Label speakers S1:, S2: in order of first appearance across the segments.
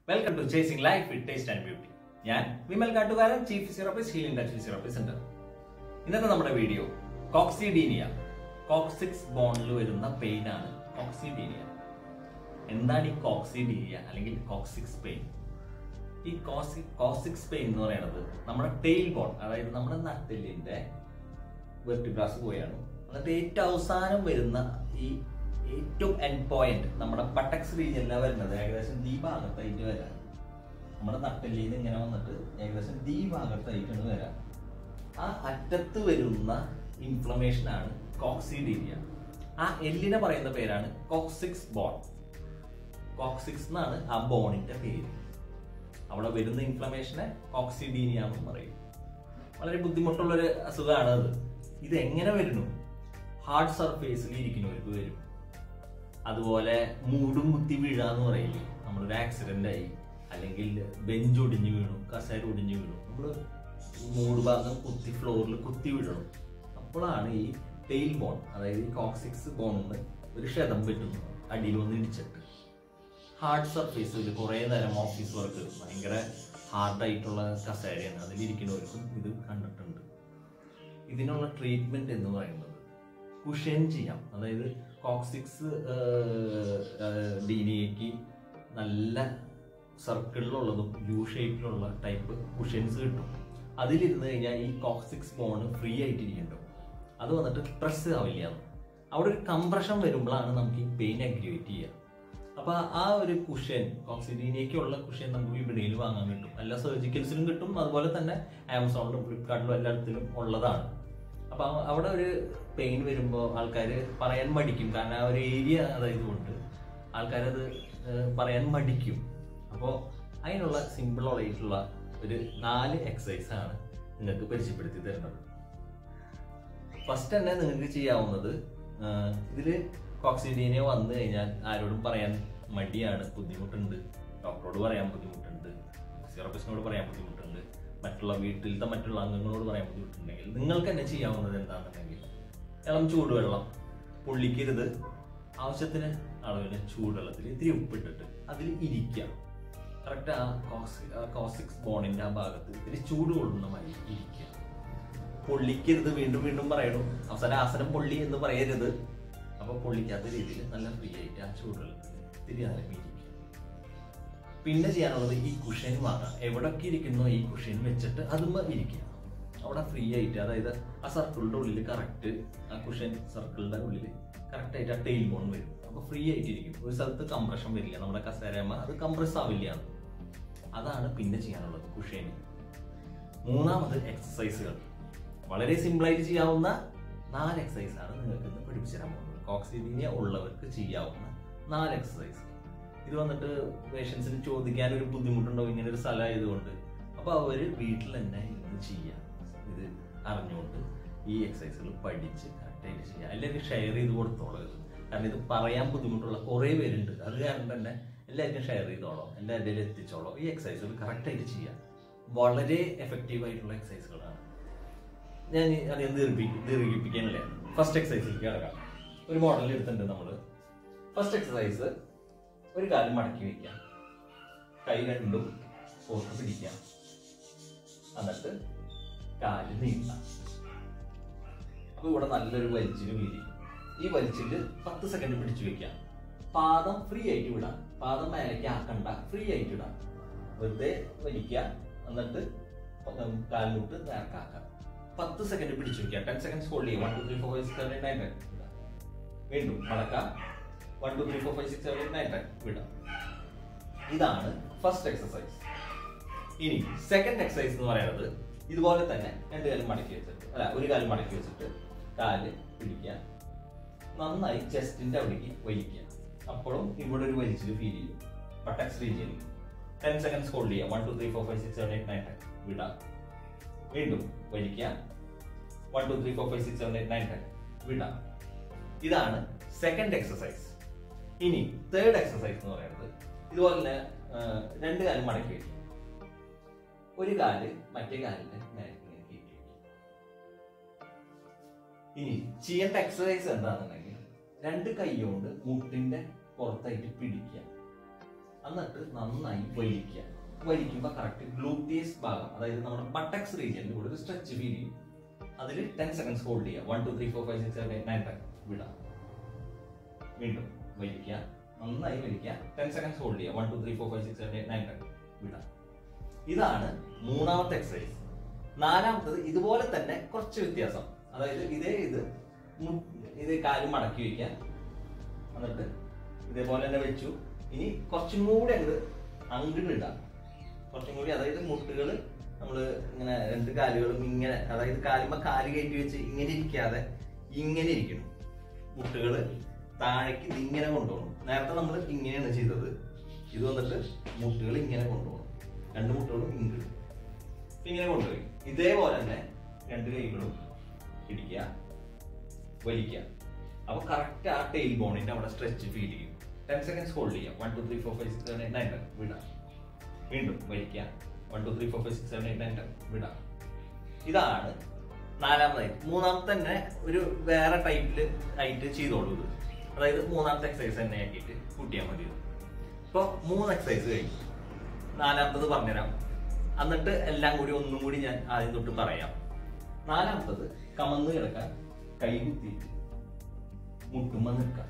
S1: Welcome to chasing life with taste and beauty ഞാൻ Vimal Kattukaran chief physiotherapist healing touch physiotherapy centre ഇന്നത്തെ നമ്മുടെ video കോക്സിഡീനിയ coccyx ബോണിൽ വരുന്ന pain ആണ് കോക്സിഡീനിയ എന്താണ് ഈ കോക്സിഡീനിയ അല്ലെങ്കിൽ കോക്സിക്സ് പെയിൻ ഈ കോസി കോക്സിക്സ് പെയിൻ എന്ന് പറയുന്നത് നമ്മുടെ ടെയിൽ ബോൺ അതായത് നമ്മുടെ നട്ടിലിന്റെ വെർട്ടിബ്രാസ് പോയാണ് എന്നിട്ട് ഏറ്റവും അവസാനം വരുന്ന ഈ ഏറ്റവും എൻഡ് പോയിന്റ് നമ്മുടെ ബട്ടക്സ് റീജിയനിലാണ് വരുന്നത് ഏകദേശം ഈ ഭാഗത്തായിട്ട് വരാം നമ്മുടെ നട്ടെല്ലിൽ നിന്ന് ഇങ്ങനെ വന്നിട്ട് ഏകദേശം ഈ ഭാഗത്തായിട്ടാണ് വരാം ആ അറ്റത്ത് വരുന്ന ഇൻഫ്ലമേഷൻ ആണ് കോക്സിഡീരിയ ആ എല്ലിനെ പറയുന്ന പേരാണ് കോക്സിക്സ് ബോൺ കോക്സിക്സ് എന്നാണ് ആ ബോണിന്റെ പേര് അവിടെ വരുന്ന ഇൻഫ്ലമേഷനെ കോക്സിഡീനിയ എന്ന് പറയും വളരെ ബുദ്ധിമുട്ടുള്ളൊരു അസുഖമാണ് അത് ഇത് എങ്ങനെ വരുന്നു ഹാർഡ് സർഫേസിൽ ഇരിക്കുന്നവർക്ക് വരും അതുപോലെ മൂടും കുത്തി വീഴ എന്ന് പറയില്ലേ നമ്മളൊരു ആക്സിഡന്റ് ആയി അല്ലെങ്കിൽ ബെഞ്ച് ഒടിഞ്ഞു വീണു കസേര ഒടിഞ്ഞു വീണു നമ്മൾ മൂട് ഭാഗം കുത്തി ഫ്ലോറിൽ കുത്തി വീഴണം അപ്പോഴാണ് ഈ ടെയിൽ ബോൺ അതായത് ഈ കോക്സിക്സ് ബോണിന് ഒരു ക്ഷതം പറ്റുന്നു അടിയിൽ വന്ന് ഇടിച്ചിട്ട് ഹാർഡ് സർഫേസിൽ കുറേ നേരം ഓഫീസ് വർക്ക് ഭയങ്കര ഹാർഡായിട്ടുള്ള കസേരയാണ് അതിലിരിക്കുന്നവർക്കും ഇത് കണ്ടിട്ടുണ്ട് ഇതിനുള്ള ട്രീറ്റ്മെന്റ് എന്ന് പറയുന്നത് കുഷൻ ചെയ്യാം അതായത് കോക്സിക്സ് ഡീനിയയ്ക്ക് നല്ല സർക്കിളിലുള്ളതും യു ഷേപ്പിലുള്ള ടൈപ്പ് കുഷൻസ് കിട്ടും അതിലിരുന്ന് കഴിഞ്ഞാൽ ഈ കോക്സിക്സ് ബോൺ ഫ്രീ ആയിട്ടിരിക്കുന്നുണ്ടോ അത് വന്നിട്ട് പ്രസ് ആവില്ല അവിടെ ഒരു കംപ്രഷൻ വരുമ്പോഴാണ് നമുക്ക് ഈ പെയിൻ അഗ്രിവേറ്റ് ചെയ്യുക അപ്പൊ ആ ഒരു കുഷൻ ഓക്സിഡീനിയൊക്കെയുള്ള കുഷൻ നമുക്ക് വിപണിയിൽ വാങ്ങാൻ കിട്ടും എല്ലാ സർജിക്കൽസിലും കിട്ടും അതുപോലെ തന്നെ ആമസോണിലും ഫ്ലിപ്കാർട്ടിലും എല്ലായിടത്തിലും ഉള്ളതാണ് അപ്പൊ അവ- അവിടെ ഒരു പെയിൻ വരുമ്പോൾ ആൾക്കാർ പറയാൻ മടിക്കും കാരണം ആ ഒരു ഏരിയ അതായത് കൊണ്ട് ആൾക്കാരത് ഏഹ്, പറയാൻ മടിക്കും അപ്പോൾ അതിനുള്ള സിമ്പിൾ ആയിട്ടുള്ള ഒരു നാല് എക്സസൈസ് ആണ് നിങ്ങൾക്ക് പരിചയപ്പെടുത്തി തരുന്നത് ഫസ്റ്റ് തന്നെ നിങ്ങൾക്ക് ചെയ്യാവുന്നത് ആഹ്, ഇതില് കോക്സിഡീനിയ വന്നു കഴിഞ്ഞാൽ ആരോടും പറയാൻ മടിയാണ് ബുദ്ധിമുട്ടുണ്ട് ഡോക്ടറോട് പറയാൻ ബുദ്ധിമുട്ടുണ്ട് ഫിസിയോളജിസ്റ്റിനോട് പറയാൻ ബുദ്ധിമുട്ടുണ്ട് മറ്റുള്ള വീട്ടിലത്തെ മറ്റുള്ള അംഗങ്ങളോട് പറയാൻ ബുദ്ധിമുട്ടുണ്ടെങ്കിൽ നിങ്ങൾക്ക് തന്നെ ചെയ്യാവുന്നത് എന്താണെന്നുണ്ടെങ്കിൽ ഇളം ചൂടുവെള്ളം പൊള്ളിക്കരുത് ആവശ്യത്തിന് അളവിന് ചൂടുവെള്ളത്തിൽ ഇത്തിരി ഉപ്പിട്ടിട്ട് അതിൽ ഇരിക്കാം കറക്റ്റ് ആ കോസി കോസിക്സ് ബോണിന്റെ ആ ഭാഗത്ത് ഇത്തിരി ചൂട് കൊള്ളുന്ന മാതിരി ഇരിക്കുക പൊള്ളിക്കരുത് വീണ്ടും വീണ്ടും പറയണു അവസാനം ആസനം പൊള്ളി എന്ന് പറയരുത് അപ്പൊ പൊള്ളിക്കാത്ത രീതിയിൽ നല്ല ഫ്രീ ആയിട്ട് ആ ചൂടുവെള്ളത്തിൽ ഇത്തിരി നേരം ഇരിക്കുക പിന്നെ ചെയ്യാനുള്ളത് ഈ കുഷൻ വാങ്ങാം എവിടൊക്കെ ഇരിക്കുന്നോ ഈ കുഷൻ വെച്ചിട്ട് അതുമ്മ ഇരിക്കുക അവിടെ ഫ്രീ ആയിട്ട് അതായത് ആ സർക്കിളിന്റെ ഉള്ളിൽ കറക്റ്റ് ആ കുഷൻ സർക്കിളിന്റെ ഉള്ളിൽ കറക്റ്റ് ആയിട്ട് ആ ടെയിൽ ബോൺ വരും അപ്പൊ ഫ്രീ ആയിട്ട് ഇരിക്കും ഒരു സ്ഥലത്ത് കംപ്രഷൻ വരില്ല നമ്മുടെ കസേരയമ്മ അത് കംപ്രസ് ആവില്ല അതാണ് പിന്നെ ചെയ്യാനുള്ളത് കുഷേന് മൂന്നാമത് എക്സസൈസുകൾ വളരെ സിമ്പിൾ ആയിട്ട് ചെയ്യാവുന്ന നാല് എക്സസൈസ് ആണ് നിങ്ങൾക്ക് ഇന്ന് പഠിപ്പിച്ചു തരാൻ പോകുന്നത് കോക്സിഡീനിയ ഉള്ളവർക്ക് ചെയ്യാവുന്ന നാല് എക്സസൈസ് ഇത് വന്നിട്ട് പേഷ്യൻസിന് ചോദിക്കാൻ ഒരു ബുദ്ധിമുട്ടുണ്ടോ ഇങ്ങനെ ഒരു സ്ഥലം ആയതുകൊണ്ട് അപ്പൊ അവര് വീട്ടിൽ തന്നെ ഇരുന്ന് ചെയ്യാം ഇത് അറിഞ്ഞുകൊണ്ട് ഈ എക്സസൈസുകൾ പഠിച്ച് കറക്റ്റായിട്ട് ചെയ്യാം അല്ലെങ്കിൽ ഷെയർ ചെയ്ത് കൊടുത്തോളൂ ഇത്. കാരണം ഇത് പറയാൻ ബുദ്ധിമുട്ടുള്ള കുറേ പേരുണ്ട് അത് കാരണം തന്നെ എല്ലാവർക്കും ഷെയർ ചെയ്തോളോ എല്ലാവരുടെയും എത്തിച്ചോളോ ഈ എക്സസൈസുകൾ കറക്റ്റായിട്ട് ചെയ്യാം വളരെ എഫക്റ്റീവ് ആയിട്ടുള്ള എക്സസൈസുകളാണ് ഞാൻ ഈ അധികം ദീർഘിപ്പി ദീർഘിപ്പിക്കാനില്ല ഫസ്റ്റ് എക്സസൈസിലേക്ക് കിടക്കാം ഒരു മോഡൽ എടുത്തിട്ടുണ്ട് നമ്മൾ ഫസ്റ്റ് എക്സസൈസ് ഒരു കാലം മടക്കി വെക്കാം കൈ രണ്ടും പുറത്ത് പിടിക്കാം എന്നിട്ട് കാല് നീട്ടാം അപ്പൊ ഇവിടെ നല്ലൊരു വലിച്ചില് വീരി ഈ വലിച്ചില് പത്ത് സെക്കൻഡ് പിടിച്ചു വെക്കാം പാദം ഫ്രീ ആയിട്ട് വിടാം പാദം മേലേക്ക് ആക്കണ്ട ഫ്രീ ആയിട്ട് ഇടാം വെറുതെ വലിക്കുക എന്നിട്ട് കാലിലോട്ട് നേർക്കാക്കാം പത്ത് സെക്കൻഡ് പിടിച്ചു വെക്കുക ടെൻ സെക്കൻഡ്സ് ഹോൾഡ് ചെയ്യുക one two three four five six seven eight nine ten വീണ്ടും മടക്കാം one two three four five six seven eight nine ten വിടാം ഇതാണ് ഫസ്റ്റ് എക്സസൈസ് ഇനി സെക്കൻഡ് എക്സസൈസ് എന്ന് പറയുന്നത് ഇതുപോലെ തന്നെ രണ്ട് കാലും മടക്കി വെച്ചിട്ട് അല്ല ഒരു കാലം മടക്കി വെച്ചിട്ട് കാല് പിടിക്കുക നന്നായി ചെസ്റ്റിന്റെ അവിടേക്ക് വലിക്കുക അപ്പോഴും ഇവിടെ ഒരു വലിച്ചിൽ ഫീൽ ചെയ്യും പട്ടക്സ് റീജിയനിൽ ടെൻ സെക്കൻഡ്സ് ഹോൾഡ് ചെയ്യുക one two three four five six seven eight nine ten വിടാം വീണ്ടും വലിക്കുക one two three four five six seven eight nine ten വിടാം ഇതാണ് സെക്കൻഡ് എക്സസൈസ് ഇനി തേർഡ് എക്സസൈസ് എന്ന് പറയുന്നത് ഇതുപോലെ തന്നെ ആ, രണ്ട് കാലം മടക്കി വയ്ക്കും ഒരു കാല് മറ്റേ കാലിന്റെ നേരെ ഇങ്ങനെ കയറ്റി വയ്ക്കും ഇനി ചെയ്യേണ്ട എക്സസൈസ് എന്താണെന്നുണ്ടെങ്കിൽ രണ്ട് കൈ കൊണ്ട് മുട്ടിന്റെ പുറത്തായിട്ട് പിടിക്കുക എന്നിട്ട് നന്നായി വലിക്കുക വലിക്കുമ്പോൾ കറക്റ്റ് ഗ്ലൂട്ടിയസ് ഭാഗം അതായത് നമ്മുടെ ബട്ടക്സ് റീജിയനിൽ കൂടെ ഒരു സ്ട്രെച്ച് ഫീൽ ചെയ്യും അതിൽ ടെൻ സെക്കൻഡ്സ് ഹോൾഡ് ചെയ്യുക one two three four five six seven eight nine ten വിടാം വീണ്ടും വലിക്കുക നന്നായി വലിക്കുക ടെൻ സെക്കൻഡ്സ് ഹോൾഡ് ചെയ്യുക one two three four five six seven eight nine ten വിടാം ഇതാണ് മൂന്നാമത്തെ എക്സസൈസ് നാലാമത്തത് ഇതുപോലെ തന്നെ കുറച്ച് വ്യത്യാസം അതായത് ഇതേ ഇത് മു- ഇത് കാല് മടക്കി വെക്കുക എന്നിട്ട് ഇതേപോലെ തന്നെ വെച്ചു ഇനി കുറച്ചും കൂടി അങ്ങോട്ട് അങ്ങോട്ട് ഇടാം കുറച്ചും കൂടി അതായത് മുട്ടുകൾ നമ്മൾ ഇങ്ങനെ രണ്ട് കാലുകളും ഇങ്ങനെ അതായത് കാലുമ്പ കാല് കയറ്റി വെച്ച് ഇങ്ങനെ ഇരിക്കാതെ ഇങ്ങനെ ഇരിക്കണം മുട്ടുകൾ താഴേക്ക് ഇത് ഇങ്ങനെ കൊണ്ടുപോകണം നേരത്തെ നമ്മൾ ഇങ്ങനെയാണ് ചെയ്തത് ഇത് വന്നിട്ട് മുട്ടുകൾ ഇങ്ങനെ കൊണ്ടുപോകണം രണ്ട് മുട്ടുകളും ഇങ്ങോട്ട് ഇങ്ങനെ കൊണ്ടുപോയി ഇതേപോലെ തന്നെ രണ്ട് കൈകളും പിടിക്കുക വലിക്കുക അപ്പൊ കറക്റ്റ് ആ ടെയിൽ ബോണിന്റെ അവിടെ സ്ട്രെച്ച് ഫീൽ ചെയ്യും ടെൻ സെക്കൻഡ്സ് ഹോൾഡ് ചെയ്യാം one two three four five six seven eight nine ten വിടാം വീണ്ടും വലിക്കുക one two three four five six seven eight nine ten വിടാം ഇതാണ് നാലാമതായി മൂന്നാമത്തെ തന്നെ ഒരു വേറെ ടൈപ്പിൽ ആയിട്ട് ചെയ്തോളൂ ഇത് അതായത് മൂന്നാമത്തെ എക്സസൈസ് തന്നെ ആക്കിയിട്ട് കൂട്ടിയാൽ മതി ഇത്. ഇപ്പൊ മൂന്ന് എക്സസൈസ് കഴിഞ്ഞു നാലാമത്തത് പറഞ്ഞുതരാം എന്നിട്ട് എല്ലാം കൂടി ഒന്നും കൂടി ഞാൻ ആദ്യം തൊട്ട് പറയാം നാലാമത്തത് കമന്ന് കിടക്കാൻ കൈ കുത്തിയിട്ട് മുട്ടുമ്പോ നിൽക്കാം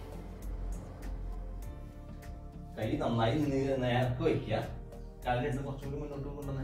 S1: കൈ നന്നായി നീ- നേർക്ക് വയ്ക്കുക കാലിലിട്ട് കുറച്ചുകൂടി മുന്നോട്ട് കൊണ്ടുവന്ന്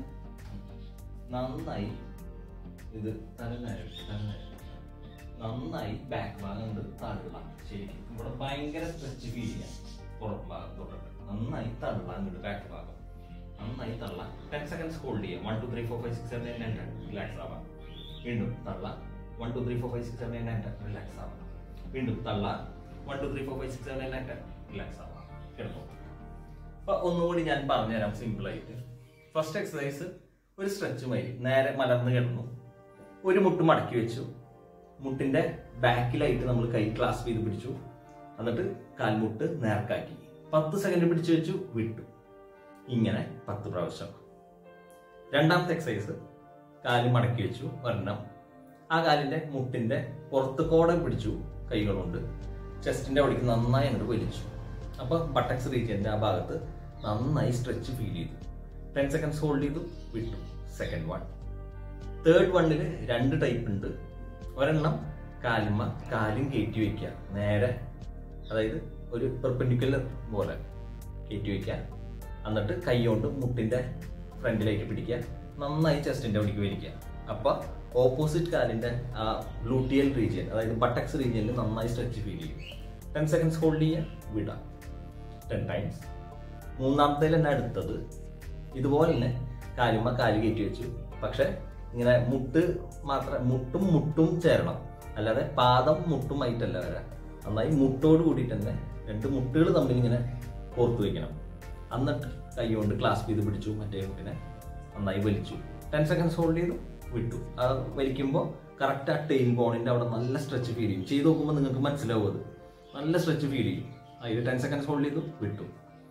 S1: നന്നായി ഇത് തലനേരം തലനേരം നന്നായി ബാക്ക് ഭാഗം കൊണ്ട് തള്ളാം ശരിക്കും ഇവിടെ ഭയങ്കര സ്ട്രെച്ച് ഫീൽ ചെയ്യാം പുറം ഭാഗം തൊട്ടിട്ട് നന്നായി തള്ളാം ഇങ്ങോട്ട് ബാക്ക് ഭാഗം നന്നായി തള്ളാം ടെൻ സെക്കൻഡ്സ് ഹോൾഡ് ചെയ്യാം one two three four five six seven eight nine ten relax ആവാം വീണ്ടും തള്ളാം one two three four five six seven eight nine ten relax ആവാം വീണ്ടും തള്ളാം one two three four five six seven eight nine ten relax ആവാം കിടന്നു അപ്പൊ ഒന്നുകൂടി ഞാൻ പറഞ്ഞുതരാം സിമ്പിൾ ആയിട്ട് ഫസ്റ്റ് എക്സസൈസ് ഒരു സ്ട്രെച്ച് മതി നേരെ മലർന്ന് കിടന്നു ഒരു മുട്ട് മടക്കി വെച്ചു മുട്ടിന്റെ ബാക്കിലായിട്ട് നമ്മൾ കൈ ക്ലാസ്പ് ചെയ്ത് പിടിച്ചു എന്നിട്ട് കാൽമുട്ട് നേർക്കാക്കി പത്ത് സെക്കൻഡ് പിടിച്ചു വെച്ചു വിട്ടു ഇങ്ങനെ പത്ത് പ്രാവശ്യം രണ്ടാമത്തെ എക്സസൈസ് കാല് മടക്കി വെച്ചു ഒരെണ്ണം ആ കാലിന്റെ മുട്ടിന്റെ പുറത്ത് കോടെ പിടിച്ചു കൈകൾ കൊണ്ട് ചെസ്റ്റിന്റെ അവിടേക്ക് നന്നായി അങ്ങോട്ട് വലിച്ചു അപ്പൊ ബട്ടക്സ് റീജിയന്റെ ആ ഭാഗത്ത് നന്നായി സ്ട്രെച്ച് ഫീൽ ചെയ്തു ടെൻ സെക്കൻഡ്സ് ഹോൾഡ് ചെയ്തു വിട്ടു സെക്കൻഡ് വൺ തേർഡ് വണ്ണിൽ രണ്ട് ടൈപ്പ് ഉണ്ട് ഒരെണ്ണം കാലുമ്മ കാലും കയറ്റി വെക്കുക നേരെ അതായത് ഒരു പെർപെൻഡിക്കുലർ പോലെ കയറ്റി വെക്കുക എന്നിട്ട് കൈ കൊണ്ട് മുട്ടിന്റെ ഫ്രണ്ടിലേക്ക് പിടിക്കുക നന്നായി ചെസ്റ്റിന്റെ അവിടേക്ക് വലിക്കുക അപ്പൊ ഓപ്പോസിറ്റ് കാലിന്റെ ആ ഗ്ലൂട്ടിയൽ റീജിയൻ അതായത് ബട്ടക്സ് റീജിയനിൽ നന്നായി സ്ട്രെച്ച് ഫീൽ ചെയ്യും ടെൻ സെക്കൻഡ്സ് ഹോൾഡ് ചെയ്യുക വിടാം ടെൻ ടൈംസ് മൂന്നാമത്തേൽ തന്നെ അടുത്തത് ഇതുപോലെ തന്നെ കാലുമ്മ കാല് കയറ്റി വെച്ചു പക്ഷെ ഇങ്ങനെ മുട്ട് മാത്രം മുട്ടും മുട്ടും ചേരണം അല്ലാതെ പാദം മുട്ടുമായിട്ടല്ല വരാം നന്നായി മുട്ടോട് കൂടിയിട്ട് തന്നെ രണ്ട് മുട്ടുകൾ തമ്മിൽ ഇങ്ങനെ കോർത്ത് വെക്കണം എന്നിട്ട് കൈ കൊണ്ട് ക്ലാസ്പ് ചെയ്ത് പിടിച്ചു മറ്റേ മുട്ടിനെ നന്നായി വലിച്ചു ടെൻ സെക്കൻഡ്സ് ഹോൾഡ് ചെയ്തു വിട്ടു അത് വലിക്കുമ്പോൾ കറക്റ്റ് ആ ടെയിൽ ബോണിന്റെ അവിടെ നല്ല സ്ട്രെച്ച് ഫീൽ ചെയ്യും ചെയ്ത് നോക്കുമ്പോൾ നിങ്ങൾക്ക് മനസ്സിലാവും അത് നല്ല സ്ട്രെച്ച് ഫീൽ ചെയ്യും അതിൽ ടെൻ സെക്കൻഡ്സ് ഹോൾഡ് ചെയ്തു വിട്ടു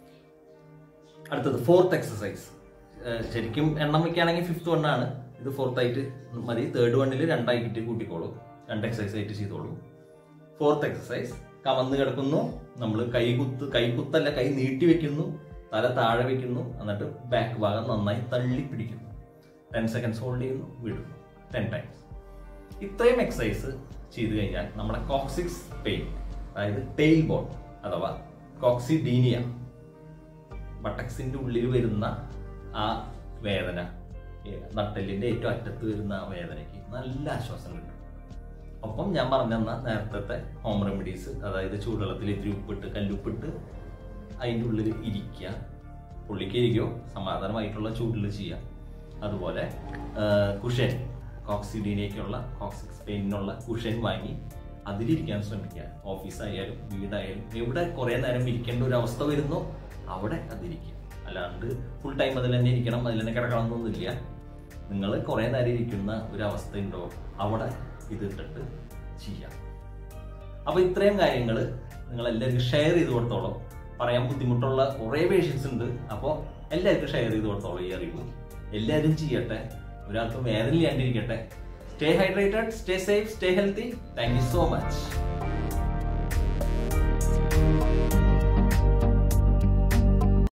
S1: അടുത്തത് ഫോർത്ത് എക്സസൈസ് ശരിക്കും എണ്ണം വെക്കുകയാണെങ്കിൽ ഫിഫ്ത്ത് വൺ ആണ് ഇത് ഫോർത്ത് ആയിട്ട് മതി തേർഡ് വണ്ണിൽ രണ്ടായിട്ട് കൂട്ടിക്കോളൂ രണ്ട് എക്സസൈസ് ആയിട്ട് ചെയ്തോളൂ ഫോർത്ത് എക്സസൈസ് കമന്ന് കിടക്കുന്നു നമ്മൾ കൈ കുത്ത് കൈ കുത്തല്ല കൈ നീട്ടി വെക്കുന്നു തല താഴെ വെക്കുന്നു എന്നിട്ട് ബാക്ക് ഭാഗം നന്നായി തള്ളി പിടിക്കുന്നു ടെൻ സെക്കൻഡ്സ് ഹോൾഡ് ചെയ്യുന്നു വിടുന്നു ടെൻ ടൈംസ് ഇത്രയും എക്സസൈസ് ചെയ്തു കഴിഞ്ഞാൽ നമ്മുടെ കോക്സിക്സ് പെയിൻ അതായത് ടെയിൽ ബോൺ അഥവാ കോക്സിഡീനിയ ബട്ടക്സിന്റെ ഉള്ളിൽ വരുന്ന ആ വേദന ഏ, നട്ടെല്ലിന്റെ ഏറ്റവും അറ്റത്ത് വരുന്ന ആ വേദനയ്ക്ക് നല്ല ആശ്വാസം കിട്ടും ഒപ്പം ഞാൻ പറഞ്ഞെന്ന നേരത്തെ ഹോം റെമഡീസ് അതായത് ചൂടുവെള്ളത്തിൽ ഇത്തിരി ഉപ്പിട്ട് കല്ലുപ്പിട്ട് അതിൻ്റെ ഉള്ളിൽ ഇരിക്കുക പുള്ളിക്ക് ഇരിക്കുകയോ സമാധാനമായിട്ടുള്ള ചൂടിൽ ചെയ്യുക അതുപോലെ കുഷൻ കോക്സിഡീനേക്കുള്ള കോക്സിക്സ് പെയിനുള്ള കുഷൻ വാങ്ങി അതിലിരിക്കാൻ ശ്രമിക്കുക ഓഫീസായാലും വീടായാലും എവിടെ കുറേ നേരം ഇരിക്കേണ്ട ഒരു അവസ്ഥ വരുന്നോ അവിടെ അതിരിക്കുക അല്ലാണ്ട് ഫുൾ ടൈം അതിൽ തന്നെ ഇരിക്കണം അതിൽ തന്നെ കിടക്കണം എന്നൊന്നുമില്ല നിങ്ങൾ കുറേ നേരം ഇരിക്കുന്ന ഒരു അവസ്ഥ ഉണ്ടോ അവിടെ ഇത് ഇട്ടിട്ട് ചെയ്യാം അപ്പൊ ഇത്രയും കാര്യങ്ങൾ നിങ്ങൾ എല്ലാവർക്കും ഷെയർ ചെയ്ത് കൊടുത്തോളൂ പറയാൻ ബുദ്ധിമുട്ടുള്ള കുറേ പേഷ്യൻസ് ഉണ്ട് അപ്പോൾ എല്ലാവർക്കും ഷെയർ ചെയ്ത് കൊടുത്തോളൂ ഈ അറിവ് എല്ലാവരും ചെയ്യട്ടെ ഒരാൾക്കും വേദന ഇല്ലാണ്ടിരിക്കട്ടെ stay hydrated stay safe stay healthy thank you so much